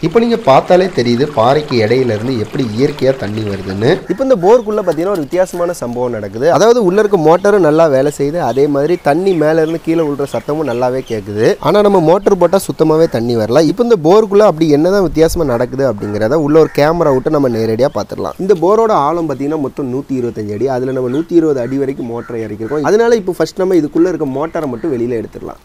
இப்போ நீங்கள் பார்த்தாலே தெரியுது பாறைக்கு இடையில இருந்து எப்படி இயற்கையாக தண்ணி வருதுன்னு இப்போ இந்த போருக்குள்ளே பார்த்தீங்கன்னா ஒரு வித்தியாசமான சம்பவம் நடக்குது அதாவது உள்ள இருக்க மோட்டரும் நல்லா வேலை செய்யுது அதே மாதிரி தண்ணி மேலே இருந்து கீழே விழுற சத்தமும் நல்லாவே கேட்குது ஆனால் நம்ம மோட்டர் போட்டால் சுத்தமாகவே தண்ணி வரல இப்போ இந்த போருக்குள்ளே அப்படி என்னதான் வித்தியாசமாக நடக்குது அப்படிங்கிறத உள்ள ஒரு கேமரா விட்டு நம்ம நேரடியாக பார்த்துடலாம் இந்த போரோட ஆழம் பார்த்தீங்கன்னா மொத்தம் நூற்றி இருபத்தஞ்சு அடி அதில் நம்ம நூற்றி இருபது அடி வரைக்கும் மோட்டரை இறக்கிருக்கோம் அதனால இப்போ ஃபர்ஸ்ட் நம்ம இதுக்குள்ளே இருக்க மோட்டரை மட்டும் வெளியில் எடுத்துடலாம்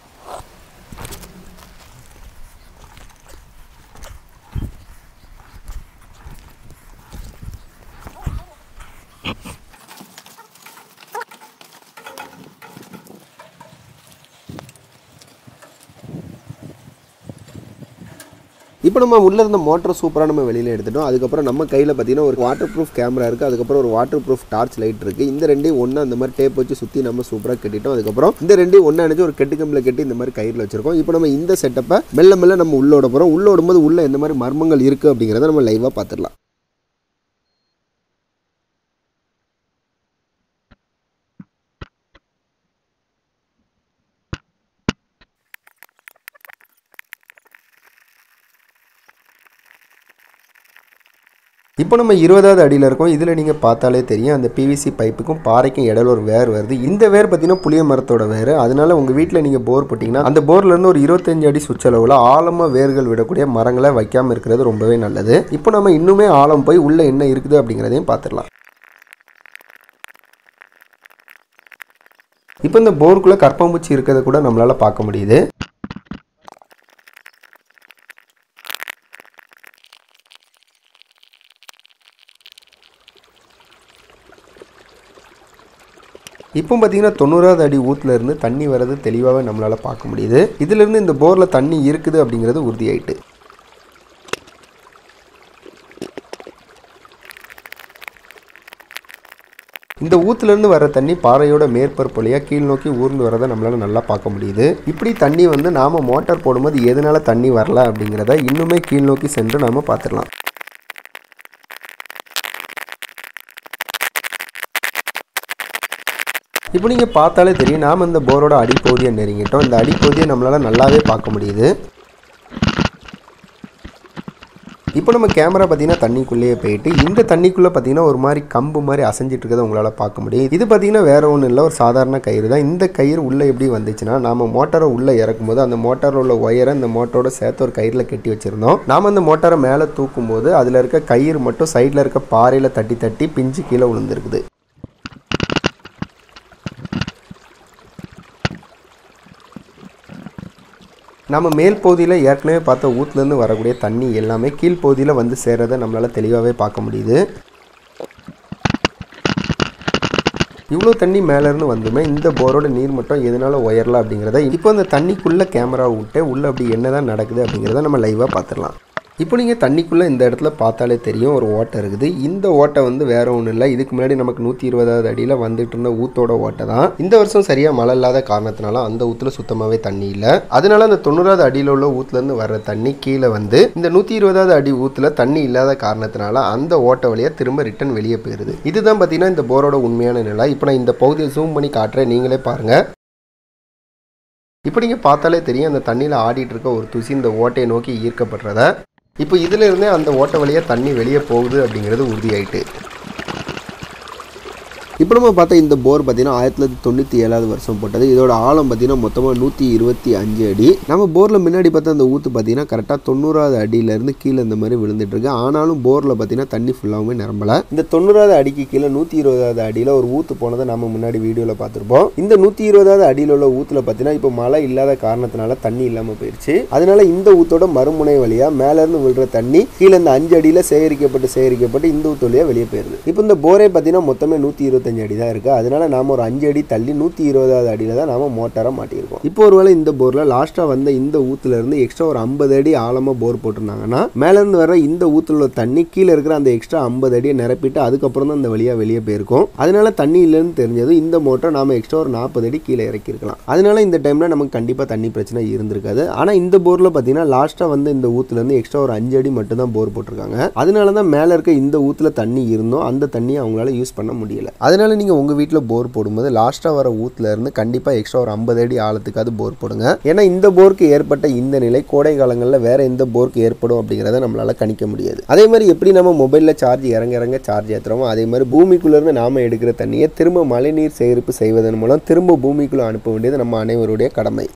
இப்போ நம்ம உள்ள இருந்த மோட்டர் சூப்பராக நம்ம வெளியில் எடுத்துட்டோம் அதுக்கப்புறம் நம்ம கையில் பார்த்தீங்கன்னா ஒரு வாட்டர் ப்ரூஃப் கேமரா இருக்குது அதுக்கப்புறம் ஒரு வாட்டர் ப்ரூஃப் டார்ச் லைட் இருக்குது இந்த ரெண்டையும் ஒன்றா அந்த மாதிரி டேப் வச்சு சுற்றி நம்ம சூப்பராக கட்டிட்டோம் அதுக்கப்புறம் இந்த ரெண்டையும் ஒன்றா அணைச்சு ஒரு கெட்டு கம்பில் கட்டி இந்த மாதிரி கயிறில் வச்சிருக்கோம் இப்போ நம்ம இந்த செட்டப்பை மெல்ல மெல்ல நம்ம உள்ளோட போகிறோம் உள்ள விடும்போது உள்ள எந்த மாதிரி மர்மங்கள் இருக்குது அப்படிங்கிறத நம்ம லைவாக பார்த்துடலாம் இப்போ நம்ம இருபதாவது அடியில் இருக்கோம் இதில் நீங்கள் பார்த்தாலே தெரியும் அந்த பிவிசி பைப்புக்கும் பாறைக்கும் இடையில ஒரு வேர் வருது இந்த வேர் பார்த்தீங்கன்னா புளிய மரத்தோட வேர் அதனால உங்கள் வீட்டில் நீங்கள் போர் போட்டிங்கன்னா அந்த போர்லேருந்து ஒரு இருபத்தஞ்சு அடி சுற்றளவில் ஆழமாக வேர்கள் விடக்கூடிய மரங்களை வைக்காமல் இருக்கிறது ரொம்பவே நல்லது இப்போ நம்ம இன்னுமே ஆழம் போய் உள்ளே என்ன இருக்குது அப்படிங்கிறதையும் பார்த்துடலாம் இப்போ இந்த போருக்குள்ளே கற்பம்பூச்சி இருக்கிறத கூட நம்மளால் பார்க்க முடியுது இப்போ பார்த்தீங்கன்னா தொண்ணூறாவது அடி ஊத்துல இருந்து தண்ணி வர்றது தெளிவாகவே நம்மளால் பார்க்க முடியுது இதிலிருந்து இந்த போரில் தண்ணி இருக்குது அப்படிங்கிறது உறுதியாயிட்டு இந்த ஊத்துலேருந்து வர தண்ணி பாறையோட மேற்பரப்பு வழியாக கீழ் நோக்கி ஊர்ந்து வரதை நம்மளால் நல்லா பார்க்க முடியுது இப்படி தண்ணி வந்து நாம் மோட்டார் போடும்போது எதனால தண்ணி வரல அப்படிங்கிறத இன்னுமே கீழ் நோக்கி சென்று நாம் பார்த்துடலாம் இப்போ நீங்கள் பார்த்தாலே தெரியும் நாம் இந்த போரோட அடிப்பகுதியை நெருங்கிட்டோம் இந்த அடிப்பகுதியை நம்மளால் நல்லாவே பார்க்க முடியுது இப்போ நம்ம கேமரா பார்த்தீங்கன்னா தண்ணிக்குள்ளேயே போயிட்டு இந்த தண்ணிக்குள்ளே பார்த்தீங்கன்னா ஒரு மாதிரி கம்பு மாதிரி அசைஞ்சிட்டு இருக்கிறத உங்களால் பார்க்க முடியும் இது பார்த்தீங்கன்னா வேற ஒன்றும் இல்லை ஒரு சாதாரண கயிறு தான் இந்த கயிறு உள்ளே எப்படி வந்துச்சுன்னா நாம மோட்டாரை உள்ளே இறக்கும்போது அந்த மோட்டாரில் உள்ள ஒயரை இந்த மோட்டரோட சேர்த்து ஒரு கயிறில் கட்டி வச்சிருந்தோம் நாம அந்த மோட்டாரை மேலே தூக்கும்போது அதில் இருக்க கயிறு மட்டும் சைடில் இருக்க பாறையில் தட்டி தட்டி பிஞ்சு கீழே விழுந்திருக்குது நம்ம மேல் பகுதியில் ஏற்கனவே பார்த்த ஊத்துலேருந்து வரக்கூடிய தண்ணி எல்லாமே கீழ் பகுதியில் வந்து சேர்றதை நம்மளால் தெளிவாகவே பார்க்க முடியுது இவ்வளோ தண்ணி மேலேருந்து வந்துமே இந்த போரோட நீர் மட்டம் எதனால உயரல அப்படிங்கிறத இப்போ அந்த தண்ணிக்குள்ளே கேமரா விட்டு உள்ளே அப்படி என்ன தான் நடக்குது அப்படிங்கிறத நம்ம லைவாக பார்த்துடலாம் இப்போ நீங்கள் தண்ணிக்குள்ளே இந்த இடத்துல பார்த்தாலே தெரியும் ஒரு ஓட்டை இருக்குது இந்த ஓட்டை வந்து வேற ஒன்றும் இல்லை இதுக்கு முன்னாடி நமக்கு நூற்றி இருபதாவது அடியில் வந்துட்டு இருந்த ஊத்தோட ஓட்டை தான் இந்த வருஷம் சரியாக மழை இல்லாத காரணத்தினால அந்த ஊத்துல சுத்தமாகவே தண்ணி இல்லை அதனால அந்த தொண்ணூறாவது அடியில் உள்ள ஊத்துலேருந்து வர்ற தண்ணி கீழே வந்து இந்த நூற்றி இருபதாவது அடி ஊத்துல தண்ணி இல்லாத காரணத்தினால அந்த ஓட்டை வழியாக திரும்ப ரிட்டன் வெளியே போயிருது இதுதான் பார்த்தீங்கன்னா இந்த போரோட உண்மையான நிலை இப்போ நான் இந்த பகுதியை ஜூம் பண்ணி காட்டுறேன் நீங்களே பாருங்க இப்போ நீங்கள் பார்த்தாலே தெரியும் அந்த தண்ணியில் ஆடிட்டு இருக்க ஒரு துசி இந்த ஓட்டையை நோக்கி ஈர்க்கப்படுறத இப்போ இதுல இருந்தே அந்த ஓட்டை வழியாக தண்ணி வெளியே போகுது அப்படிங்கிறது உறுதியாயிட்டு இப்போ நம்ம பார்த்த இந்த போர் பார்த்தீங்கன்னா ஆயிரத்தி தொள்ளாயிரத்தி தொண்ணூற்றி ஏழாவது வருஷம் போட்டது இதோட ஆழம் பார்த்தீங்கன்னா மொத்தமாக நூற்றி இருபத்தி அஞ்சு அடி நம்ம போரில் முன்னாடி பார்த்த அந்த ஊற்று பார்த்தீங்கன்னா கரெக்டாக தொண்ணூறாவது அடியிலேருந்து கீழே இந்த மாதிரி விழுந்துட்டு இருக்கு ஆனாலும் போரில் பார்த்தீங்கன்னா தண்ணி ஃபுல்லாகவே நிரம்பல இந்த தொண்ணூறாவது அடிக்கு கீழே நூற்றி இருபதாவது அடியில் ஒரு ஊற்று போனதை நம்ம முன்னாடி வீடியோவில் பார்த்துருப்போம் இந்த நூற்றி இருபதாவது அடியில் உள்ள ஊற்றுல பார்த்தீங்கன்னா இப்போ மழை இல்லாத காரணத்தினால தண்ணி இல்லாமல் போயிடுச்சு அதனால இந்த ஊத்தோட மறுமுனை வழியாக மேலேருந்து விழுற தண்ணி கீழே இந்த அஞ்சு அடியில் சேகரிக்கப்பட்டு சேகரிக்கப்பட்டு இந்த ஊத்து வழியாக வெளியே போயிருது இப்போ இந்த போரே பார்த்தீங்கன்னா மொத்தமே நூற்றி இருபத்தஞ்சு அடி தான் இருக்குது அதனால நாம ஒரு அஞ்சு அடி தள்ளி நூற்றி இருபதாவது அடியில் தான் நாம மோட்டாரை மாட்டியிருக்கோம் இப்போ ஒருவேளை இந்த போரில் லாஸ்ட்டாக வந்த இந்த ஊத்துல இருந்து எக்ஸ்ட்ரா ஒரு ஐம்பது அடி ஆழமாக போர் போட்டிருந்தாங்கன்னா மேலேருந்து வர இந்த ஊத்துல உள்ள தண்ணி கீழே இருக்கிற அந்த எக்ஸ்ட்ரா ஐம்பது அடியை நிரப்பிட்டு அதுக்கப்புறம் தான் இந்த வழியாக வெளியே போயிருக்கும் அதனால தண்ணி இல்லைன்னு தெரிஞ்சது இந்த மோட்டரை நாம எக்ஸ்ட்ரா ஒரு நாற்பது அடி கீழே இறக்கியிருக்கலாம் அதனால இந்த டைமில் நமக்கு கண்டிப்பாக தண்ணி பிரச்சனை இருந்திருக்காது ஆனால் இந்த போரில் பார்த்தீங்கன்னா லாஸ்ட்டாக வந்து இந்த ஊத்துலேருந்து எக்ஸ்ட்ரா ஒரு அஞ்சு அடி மட்டும் தான் போர் போட்டிருக்காங்க அதனால தான் மேலே இருக்க இந்த ஊத்துல தண்ணி இருந்தோம் அந்த தண்ணியை அவங்களால யூஸ் பண்ண முடியல அதனால அதனால் நீங்கள் உங்கள் வீட்டில் போர் போடும்போது லாஸ்ட்டாக வர ஊத்துல இருந்து கண்டிப்பாக எக்ஸ்ட்ரா ஒரு ஐம்பது அடி ஆழத்துக்காவது போர் போடுங்க ஏன்னா இந்த போருக்கு ஏற்பட்ட இந்த நிலை கோடை காலங்களில் வேற எந்த போருக்கு ஏற்படும் அப்படிங்கிறத நம்மளால கணிக்க முடியாது அதே மாதிரி எப்படி நம்ம மொபைலில் சார்ஜ் இறங்க இறங்க சார்ஜ் ஏற்றுறோமோ அதே மாதிரி பூமிக்குள்ளேருந்து நாம எடுக்கிற தண்ணியை திரும்ப மழைநீர் சேகரிப்பு செய்வதன் மூலம் திரும்ப பூமிக்குள்ளே அனுப்ப வேண்டியது நம்ம அனைவருடைய கடமை